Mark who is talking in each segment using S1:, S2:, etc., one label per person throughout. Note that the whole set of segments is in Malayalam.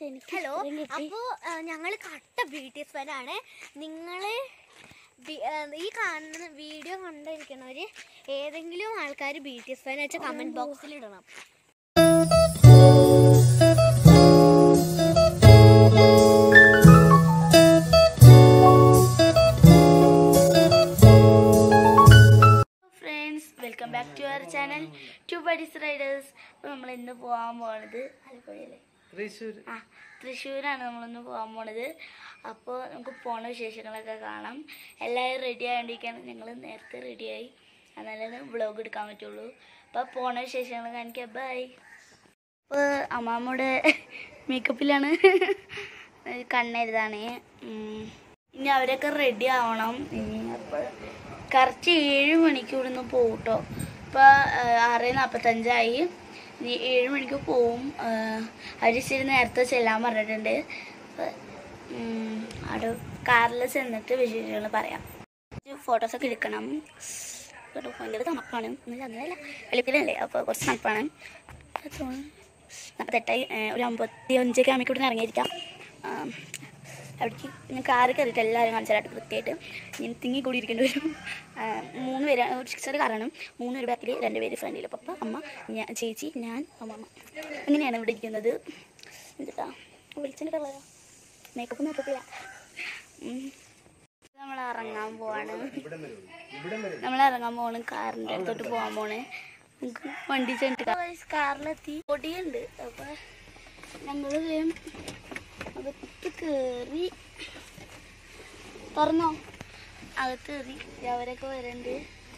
S1: ഹലോ അപ്പോ ഞങ്ങൾ കട്ട ബ്യൂട്ടി ഫാനാണ് നിങ്ങള് ബി- ആ, ഈ കാണുന്ന വീഡിയോ കണ്ടിരിക്കണവര് ഏതെങ്കിലും ആൾക്കാർ ബ്യൂട്ടി ഫാൻ വെച്ചാൽ കമന്റ് ബോക്സിൽ ഇടണം
S2: friends welcome back to our channel to buddies riders അപ്പോൾ നമ്മൾ ഇന്ന് പോകാൻ പോണത് ആലപ്പുഴയിലെ
S3: തൃശ്ശൂർ
S2: ആ തൃശ്ശൂരാണ് നമ്മളിന്ന് പോകാൻ പോണത് അപ്പോൾ നമുക്ക് പോണ വിശേഷങ്ങളൊക്കെ കാണാം എല്ലാവരും റെഡി ആയതുകൊണ്ടിരിക്കുകയാണ് ഞങ്ങൾ നേരത്തെ റെഡിയായി എന്നാലേ വ്ളോഗ് എടുക്കാൻ പറ്റുള്ളൂ അപ്പോൾ പോണ വിശേഷങ്ങൾ കാണിക്കാം ബൈ അപ്പോൾ അമ്മാമ്മയുടെ മേക്കപ്പിലാണ് കണ്ണെഴുതാണ് ഇനി അവരൊക്കെ റെഡി ആവണം ഇനി അപ്പോൾ കറക്റ്റ് ഏഴ് മണിക്ക് ഇവിടുന്ന് പോകും കേട്ടോ ഇപ്പോൾ ആറ് നാൽപ്പത്തഞ്ചായി ഇനി ഏഴ് മണിക്ക് പോവും അവർ ഇച്ചിരി നേരത്തെ ചെല്ലാൻ പറഞ്ഞിട്ടുണ്ട് അപ്പോൾ അവിടെ കാറിൽ ചെന്നിട്ട് വിശേഷങ്ങൾ പറയാം ഫോട്ടോസൊക്കെ എടുക്കണം ഇവിടെ ഭയങ്കര തണുപ്പാണ് ഇന്നലെ അങ്ങനെയല്ല വെളുപ്പിലല്ലേ അപ്പോൾ കുറച്ച് തണുപ്പാണ് നാൽപ്പത്തെട്ടായി ഒരു അമ്പത്തി അഞ്ചൊക്കെ ആകുമ്പോൾ ഇവിടെ നിന്ന് ഇറങ്ങിയിരിക്കാം ആം, അവിടേക്ക് ഞാൻ കാറ് കയറിയിട്ട് എല്ലാവരും കാണിച്ചാലായിട്ട് കൃത്യമായിട്ട് ഞാൻ തിങ്ങി കൂടി ഇരിക്കേണ്ടി വരും ആ, മൂന്ന് പേര് ഒരു സിക്സർ കാറാണ് മൂന്ന് പേര് ബാക്കിൽ രണ്ട് പേര് ഫ്രണ്ടിൽ പപ്പ അമ്മ ഞാൻ ചേച്ചി ഞാൻ അമ്മമ്മ അങ്ങനെയാണ് ഇവിടെ ഇരിക്കുന്നത് എന്താ വിളിച്ചിട്ട് കളയാ മേക്കപ്പ് മേക്കപ്പ് നമ്മൾ ഇറങ്ങാൻ പോവാണ് നമ്മൾ ഇറങ്ങാൻ പോണ് കാറിൻ്റെ അടുത്തോട്ട് പോകാൻ പോണ് നമുക്ക് വണ്ടി ചെന്നിട്ട് കാറിലെത്തി പൊടിയുണ്ട് അപ്പൊ ഞങ്ങൾ അകത്ത് കയറി തുറന്നോ അകത്ത് കയറി അവരൊക്കെ വരണ്ട്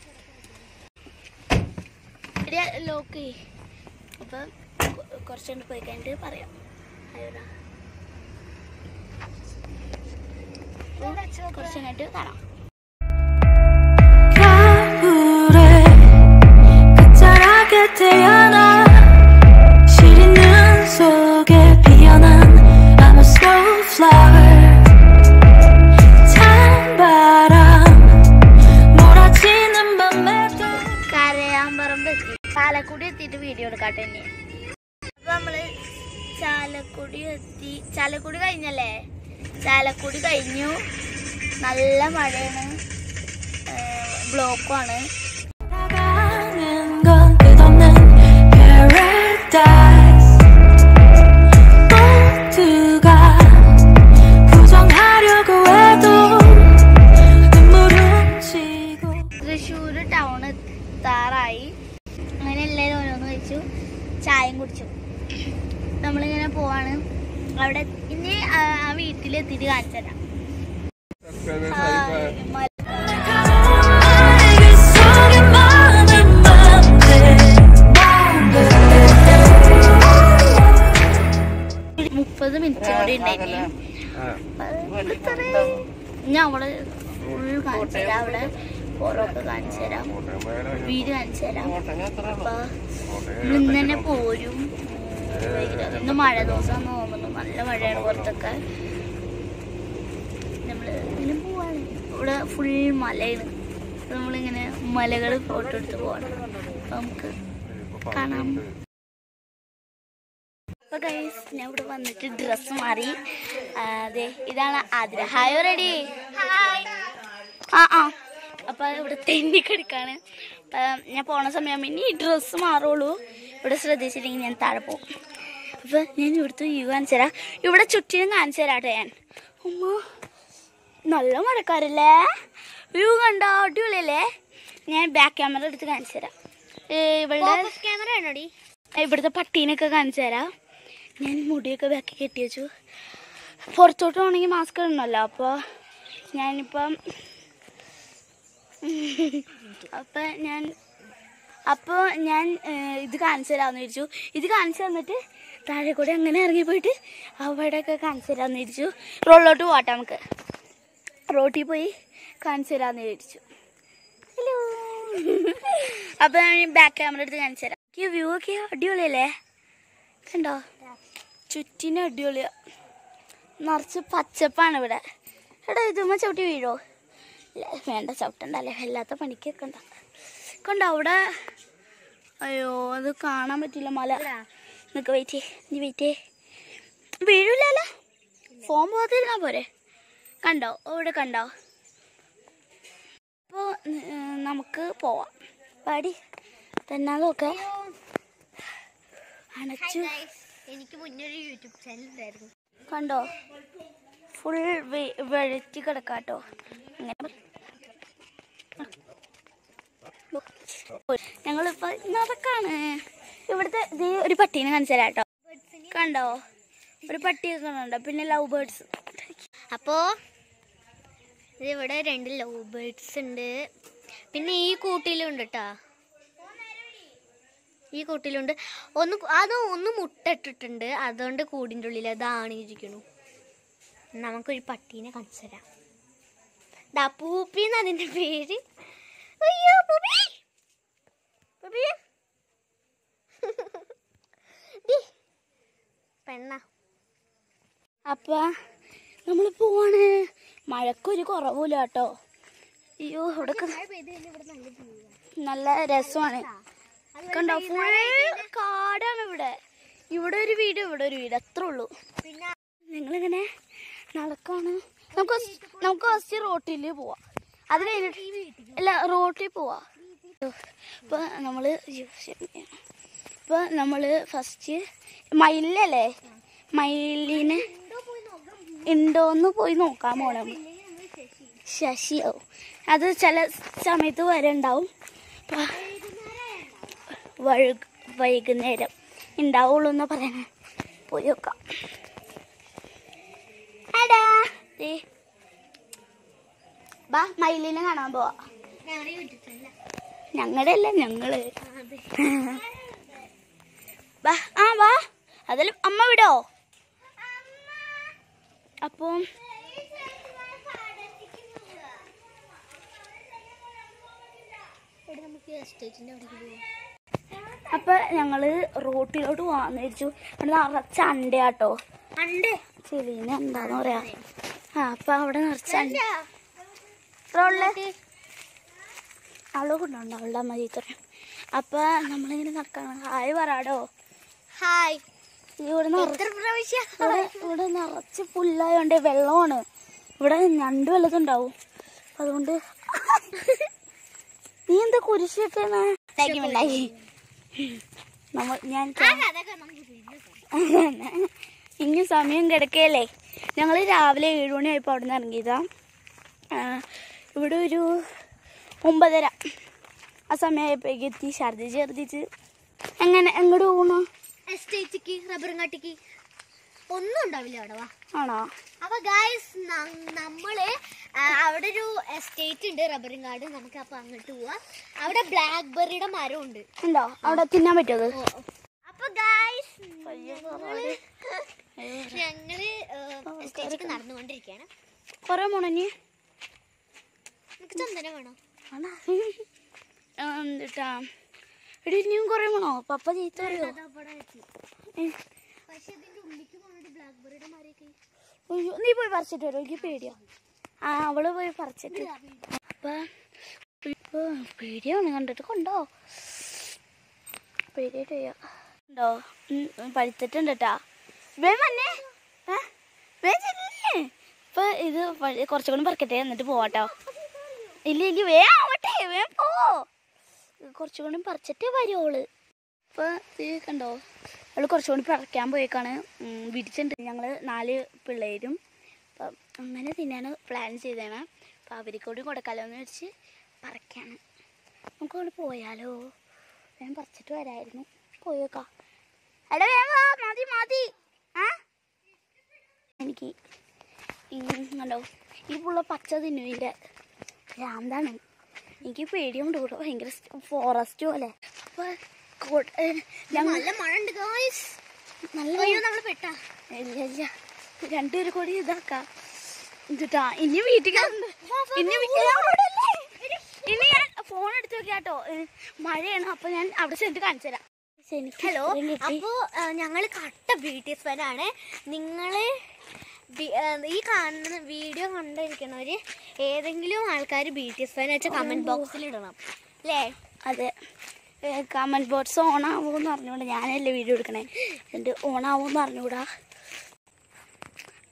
S2: ലോക്ക് അപ്പൊ കൊ- കുറച്ചുകൊണ്ട് പോയി കഴിഞ്ഞിട്ട് പറയാം അയ്യോടാ കുറച്ച് കഴിഞ്ഞിട്ട് കാണാം
S4: 가을에 끝자락에 태어나 시린 눈 속에 피어난 I'm a slow flower 찬바람 몰아치는 밤에도
S2: കരയാൻ പറമ്പ് എത്തി ചാലക്കുടി എത്തിയിട്ട് വീഡിയോ എടുക്കാട്ടെ തന്നെ അപ്പൊ നമ്മള് ചാലക്കുടി എത്തി ചാലക്കുടി കഴിഞ്ഞല്ലേ ചാലക്കുടി കഴിഞ്ഞു നല്ല മഴയാണ് ബ്ലോക്കുമാണ്
S4: 나가는 건 끝없는 paradise 모두가 부정하려고 해도 눈물은 치고
S2: തൃശ്ശൂർ ടൗൺ എത്താറായി അങ്ങനെ എല്ലാവരും ഓരോന്ന് കഴിച്ചു ചായയും കുടിച്ചു നമ്മളിങ്ങനെ പോവാണ് അവിടെ ഇനി ആ ആ വീട്ടിലെത്തിയിട്ട് കാണിച്ചു തരാം ഹായ്, മല-
S4: 그 속에 많은 맘들
S2: മുപ്പത് മിനിറ്റ് കൂടി ഉണ്ടായിരുന്നു ഞാൻ അവിടെ ഫുൾ കാണിച്ചു തരാം അവിടെ പുറമൊക്കെ കാണിച്ചു തരാം വീട് കാണിച്ചു തരാം അപ്പൊ നമ്മൾ ഇന്ന് തന്നെ പോരും വൈകുന്നേരം. ഇന്ന് മഴ ദിവസം തോന്നുന്നു നല്ല മഴയാണ് പുറത്തൊക്കെ നമ്മള് ഇങ്ങനെ പോവാണ് ഇവിടെ ഫുൾ മലയാണ് അപ്പൊ നമ്മളിങ്ങനെ മലകൾ ഫോട്ടോ എടുത്ത് പോവാണ് അപ്പൊ നമുക്ക് കാണാം അപ്പൊ ഗൈസ് ഞാൻ ഇവിടെ വന്നിട്ട് ഡ്രസ്സ് മാറി ആ, അതെ ഇതാണ് ആതിര ഹായ് റെഡി ആ ആ അപ്പൊ ഇവിടെ തെന്നി കിടക്കാണ് അപ്പൊ ഞാൻ പോണ സമയം ഇനി ഈ ഡ്രസ്സ് മാറുള്ളൂ ഇവിടെ ശ്രദ്ധിച്ചില്ലെങ്കിൽ ഞാൻ താഴെ പോകും അപ്പൊ ഞാൻ ഇവിടുത്തെ വ്യൂ കാണിച്ചു തരാം ഇവിടെ ചുറ്റിനും കാണിച്ചു തരാട്ടെ ഞാൻ ഉമ്മ നല്ല മഴക്കാരല്ലേ വ്യൂ കണ്ടോ അടിപൊളിയല്ലേ ഞാൻ ബാക്ക് ക്യാമറ എടുത്ത് കാണിച്ചു തരാം ഏ, ഇവളുടെ
S1: ക്യാമറ ആണോടി
S2: ഇവിടുത്തെ പട്ടീനൊക്കെ കാണിച്ചു തരാം ഞാൻ മുടിയൊക്കെ ബാക്കി കെട്ടി വെച്ചു പുറത്തോട്ട് പോകണമെങ്കിൽ മാസ്ക് ഇടണമല്ലോ അപ്പോൾ ഞാനിപ്പം അപ്പം ഞാൻ അപ്പോൾ ഞാൻ ഏഹ്, ഇത് കാണിച്ചു തരാമെന്ന് വിചാരിച്ചു ഇത് കാണിച്ചു തന്നിട്ട് താഴെ കൂടെ അങ്ങനെ ഇറങ്ങി പോയിട്ട് അവിടെയൊക്കെ കാണിച്ചു തരാമെന്ന് വിചാരിച്ചു റോഡിലോട്ട് പോട്ടെ നമുക്ക് റോട്ടിൽ പോയി കാണിച്ചു തരാമെന്ന് വിചാരിച്ചു ഹലോ അപ്പോൾ ഞാൻ ബാക്ക് ക്യാമറ എടുത്ത് കാണിച്ചു തരാം ഈ വ്യൂ ഒക്കെ അടിപൊളിയല്ലേ കണ്ടോ ചുറ്റിനും അടിപൊളിയാ നിറച്ച് പച്ചപ്പാണ് ഇവിടെ എടാ ഇതുമ്മ ചവിട്ടി വീഴോ ഇല്ല വേണ്ട ചവിട്ടണ്ടല്ലേ അല്ലാത്ത പണിക്കൊക്കെ ഉണ്ട കണ്ടോ അവിടെ അയ്യോ അത് കാണാൻ പറ്റില്ല മല നിനക്ക് വെയിറ്റ് നീ വെയിറ്റ് വീഴൂലല്ലോ ഫോൺ പോകാതിരുന്നാ പോരെ കണ്ടോ ഇവിടെ കണ്ടോ അപ്പോൾ നമുക്ക് പോവാം പാടി തെന്നാലൊക്കെ അണച്ചു
S1: എനിക്ക് മുന്നേ ഒരു യൂട്യൂബ് ചാനൽ ഉണ്ടായിരുന്നു
S2: കണ്ടോ ഫുൾ വെളുത്തി കിടക്കാട്ടോ അങ്ങനെ ഞങ്ങളിപ്പോ നടക്കാണ് ഇവിടുത്തെ ഇത് ഒരു പട്ടീനെ കാണിച്ചു തരാം കേട്ടോ കണ്ടോ ഒരു പട്ടിയൊക്കെ കണ്ടോ പിന്നെ ലവ് ബേർഡ്സ്
S1: അപ്പോ ഇവിടെ രണ്ട് ലവ് ബേർഡ്സ് ഉണ്ട് പിന്നെ ഈ കൂട്ടിലുണ്ട് കേട്ടാ ഈ കൂട്ടിലുണ്ട് ഒന്ന് കു- അത് ഒന്ന് മുട്ടയിട്ടിട്ടുണ്ട് അതുകൊണ്ട് കൂടിൻ്റെ ഉള്ളിൽ അതാണ് ഇരിക്കണു നമുക്കൊരു പട്ടീനെ കാണിച്ചു തരാം ദാ പൂപ്പി എന്ന് അതിന്റെ പേര് അയ്യോ പൂപ്പി പൂപ്പി ഡി. പെണ്ണ
S2: അപ്പൊ നമ്മൾ പോവാണ് മഴക്കൊരു കുറവില്ല കേട്ടോ അയ്യോ ഇവിടെ ക- നല്ല രസമാണ് കണ്ടോ ഫുൾ കാടാണ് ഇവിടെ ഇവിടെ ഒരു വീട് ഇവിടെ ഒരു വീട് അത്രേ ഉള്ളൂ
S1: പിന്നെ
S2: നിങ്ങളിങ്ങനെ നടക്കാണ് നമുക്ക് ഫസ്റ്റ്- നമുക്ക് ഫസ്റ്റ് റോട്ടിൽ പോവാം അത് കഴിഞ്ഞിട്ട് അല്ല റോട്ടിൽ പോവാ ഇപ്പൊ നമ്മള് അയ്യോ, ക്ഷമിക്കണം. ഇപ്പൊ നമ്മള് ഫസ്റ്റ് മയിലല്ലേ മയിലിനെ ഉണ്ടോന്ന് പോയി നോക്കാൻ പോണം ശശിയോ അത് ചില സമയത്ത് വരെ ഉണ്ടാവും ഇപ്പൊ വൈകു വൈകുന്നേരം ഉണ്ടാവുള്ളൂ എന്ന് പറയണ പോയി നോക്കാം എടാ ദേ. ബാ മയിലിനെ കാണാൻ പോവാ
S1: ഞങ്ങളുടെ യൂട്യൂബ് ചാനൽ
S2: ഞങ്ങളുടെ അല്ല ഞങ്ങള് വാ ആ വാ അതിൽ അമ്മ വിടോ അപ്പം
S1: നമുക്ക് എസ്റ്റേറ്റിന്റെ അവിടേക്ക് പോവാം
S2: അപ്പൊ ഞങ്ങള് റോട്ടിലോട്ട് പോവാന്ന് വിചാരിച്ചു അവിടെ നിറച്ച അണ്ടയാട്ടോ
S1: അണ്ടേ
S2: ചെലീന എന്താന്ന് പറയാ ആ അപ്പൊ അവിടെ നിറച്ച അണ്ട റോഡില് അവളെ കൊണ്ടുണ്ടോ അവളുടെ അമ്മ ചീത്ത പറയും അപ്പൊ നമ്മളിങ്ങനെ നടക്കണം ഹായ് പറയാടോ
S1: ഹായ്
S2: ഇവിടെ നിറച്ച്
S1: എത്ര പ്രാവശ്യം
S2: ഇവിടെ ഇവിടെ നിറച്ച് പുല്ലായോണ്ട് വെള്ളമാണ് ഇവിടെ ഞണ്ട് വല്ലതുണ്ടാവും അപ്പൊ അതുകൊണ്ട് നീ എന്താ കുരിശിട്ടേന്ന് നമ്മൾ ഞാൻ ഇനി സമയം കിടക്കയല്ലേ ഞങ്ങൾ രാവിലെ ഏഴ് മണിയായപ്പോൾ അവിടെ നിന്ന് ഇറങ്ങിയതാ ആ, ഇവിടെ ഒരു ഒമ്പതര ആ സമയമായപ്പോഴേക്ക് എത്തി ഛർദിച്ച് ഛർദിച്ച് എങ്ങനെ എങ്ങോട്ട് പോകണോ
S1: എസ്റ്റേറ്റിക്ക് റബ്ബറും കാട്ടിക്ക് ഒന്നും ഉണ്ടാവില്ല അവിടെ വാ
S2: ആണോ
S1: അപ്പൊ ഗായ്സ് നമ്മള് ആ, അവിടെ ഒരു എസ്റ്റേറ്റ് ഉണ്ട് റബ്ബറും കാട് നമുക്ക് അപ്പൊ അങ്ങോട്ട് പോവാം അവിടെ ബ്ലാക്ക് ബെറിയുടെ മരം ഉണ്ട്
S2: ഉണ്ടോ അവിടെ തിന്നാൻ പറ്റുമോ അത്?
S1: അപ്പൊ ഗായ്സ് ഞങ്ങള് എസ്റ്റേറ്റിക്ക് നടന്നുകൊണ്ടിരിക്കുകയാണ്
S2: കുറേ മുണഞ്ഞ്
S1: നമുക്ക് ചന്ദനം വേണോ
S2: ആണോ എന്നിട്ടാ എടി ഇനിയും കുറേ വേണോ പപ്പ ചീത്ത പറയോ ഏ,
S1: പക്ഷെ ഇതിന്റെ ഉള്ളിക്ക് പോകണ ബ്ലാക്ക് ബെറിയുടെ മരമൊക്കെ
S2: അയ്യോ, നീ പോയി പറിച്ചിട്ട് വരും എനിക്ക് പേടിയാ ആ അവള് പോയി പറിച്ചിട്ട് അപ്പൊ ഇപ്പൊ പേടിയാണ് കണ്ടിട്ട് കൊണ്ടോ പേടിയായിട്ട് വയ്യ. ഉണ്ടോ ഉം, പഴുത്തിട്ടുണ്ട് കേട്ടാ വേം വന്നേ ഏ? വേം ചെല്ലേ ഇപ്പൊ ഇത് പഴ- കുറച്ചുകൂടി പറിക്കട്ടെ എന്നിട്ട് പോവാട്ടോ ഇല്ല ഇല്ല വേ ആവട്ടെ വേം പോ കുറച്ചുകൂടി പറിച്ചിട്ടേ വരുവോള് ഇപ്പൊ ഇത് കണ്ടോ അവള് കുറച്ചുകൂടി പറിക്കാൻ പോയേക്കാണ് ഉം, പിടിച്ചിട്ടുണ്ട് ഞങ്ങള് നാല് പിള്ളേരും അപ്പം അങ്ങനെ തന്നെയാണ് പ്ലാൻ ചെയ്തതാണ് അപ്പം അവർക്ക് കൂടി കൊടുക്കാലോ എന്ന് വെച്ച് പറിക്കാണ് നമുക്ക് അവിടെ പോയാലോ ഞാൻ പറിച്ചിട്ട് വരായിരുന്നു പോയേക്കാം എടാ വേഗം വാ മതി മതി ആ എനിക്ക് ഈ കണ്ടോ ഈ പുള്ള പച്ച തിന്നുവിൻ്റെ ഭ്രാന്താണ് എനിക്ക് പേടിയുണ്ട് ഇവിടെ ഭയങ്കര ഫോറസ്റ്റ് പോലെ അപ്പൊ കൊ- ഏ, ഞങ്ങൾ
S1: നല്ല മഴ ഉണ്ട് ഗായ്സ്
S2: നല്ല
S1: അയ്യോ നമ്മള് പെട്ടാ
S2: ഇല്ല ഇല്ല രണ്ടുപേരും കൂടി ഇതാക്കാം എന്നിട്ടാ ഇനി വീട്ടിൽ കയറണ്ട. ഇനി വീ- ഞാൻ അവിടെയല്ലേ? ഇനി ഞാൻ ഫോൺ എടുത്ത് വെക്കാട്ടോ മഴയാണ് അപ്പൊ ഞാൻ അവിടെ ചെന്നിട്ട് കാണിച്ചു തരാം എനിക്ക്
S1: ഹലോ
S2: ഇത്രയും കിട്ടി.
S1: അപ്പോ ഞങ്ങൾ കട്ട ബി ടി എസ് ഫാനാണ് നിങ്ങള് ബി- ആ, ഈ കാണുന്ന വീഡിയോ കണ്ടിരിക്കണവര് ഏതെങ്കിലും ആൾക്കാർ ബി ടി എസ് ഫാൻ വെച്ചാൽ കമന്റ് ബോക്സിൽ ഇടണം അല്ലേ
S2: അതെ കമന്റ് ബോക്സ് ഓൺ ആവുമെന്ന് അറിഞ്ഞൂടാ ഞാനല്ലേ വീഡിയോ എടുക്കണേ എന്നിട്ട് ഓൺ ആവുമെന്ന് അറിഞ്ഞൂടാ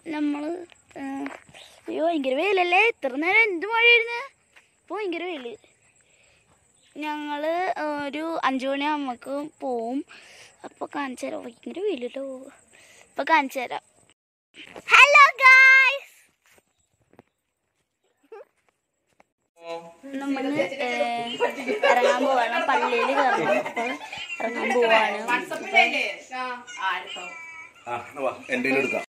S2: നമ്മൾ അയ്യോ ഭയങ്കര വെയിലല്ലേ ഇത്ര നേരം എന്ത് മഴയായിരുന്നു ഇപ്പോൾ ഭയങ്കര വെയിൽ ഞങ്ങൾ ഒരു അഞ്ചു മണിയാകുമ്പോൾ പോവും അപ്പോൾ കാണിച്ചു തരാം ഭയങ്കര വെയിലല്ലോ അപ്പോൾ കാണിച്ചു തരാം ഹലോ ഗായ്സ് നമ്മൾ ഇറങ്ങാൻ പോവാണ് പള്ളിയിൽ കയറണം അപ്പോൾ ഇറങ്ങാൻ പോവാണ്
S3: ആ, വാ, എൻ്റെ കയ്യിൽ എടുക്കാം